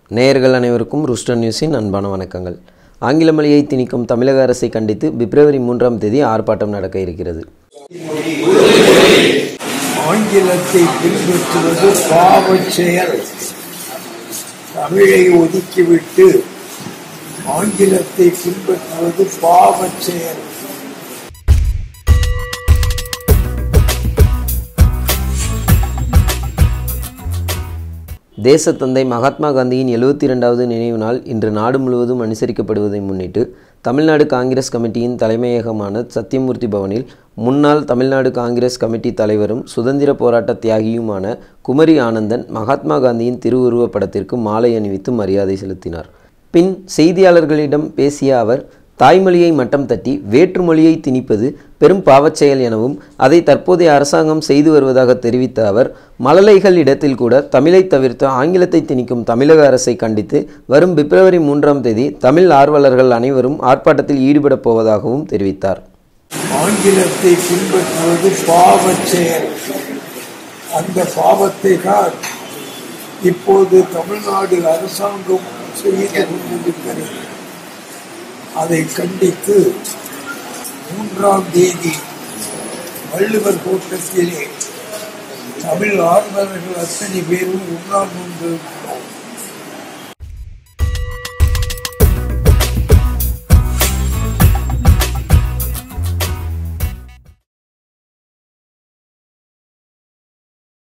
நேயர்கள் அனைவருக்கும் ருஸ்டர் நியூஸின் அன்பான வணக்கங்கள் ஆங்கில மொழியை திணிக்கும் தமிழக அரசை கண்டித்து பிப்ரவரி மூன்றாம் தேதி ஆர்ப்பாட்டம் நடக்க இருக்கிறது ஆங்கிலத்தை பின்பற்றுவது பாவச் செயல் தமிழை ஒதுக்கிவிட்டு ஆங்கிலத்தை பின்பற்றுவது பாவச் செயல் தேசத்தந்தை மகாத்மா காந்தியின் எழுபத்தி இரண்டாவது நினைவு நாள் இன்று நாடு முழுவதும் அனுசரிக்கப்படுவதை முன்னிட்டு தமிழ்நாடு காங்கிரஸ் கமிட்டியின் தலைமையகமான சத்தியமூர்த்தி பவனில் முன்னாள் தமிழ்நாடு காங்கிரஸ் கமிட்டி தலைவரும் சுதந்திர போராட்ட தியாகியுமான குமரி ஆனந்தன் மகாத்மா காந்தியின் திருவுருவப் படத்திற்கு மாலை அணிவித்து மரியாதை செலுத்தினார் பின் செய்தியாளர்களிடம் பேசிய அவர் தாய்மொழியை மட்டம் தட்டி வேற்று மொழியை திணிப்பது பெரும் பாவச் செயல் எனவும் அதை தற்போதைய அரசாங்கம் செய்து வருவதாக தெரிவித்த அவர் மழலைகள் இடத்தில் கூட தமிழை தவிர்த்து ஆங்கிலத்தை திணிக்கும் தமிழக அரசை கண்டித்து வரும் பிப்ரவரி மூன்றாம் தேதி தமிழ் ஆர்வலர்கள் அனைவரும் ஆர்ப்பாட்டத்தில் ஈடுபடப் போவதாகவும் தெரிவித்தார் ஆங்கிலத்தை பின்பற்றுவது பாவச் செயல் அந்த பாவத்தை தான் இப்போது தமிழ்நாடு அரசாங்கம் செய்து கொண்டிருக்கிறது அதை கண்டித்து மூன்றாம் தேதி வள்ளுவர் கோட்டத்திலே தமிழ் ஆர்வலர்கள் அத்தனை பேரும் உண்ணாமொன்று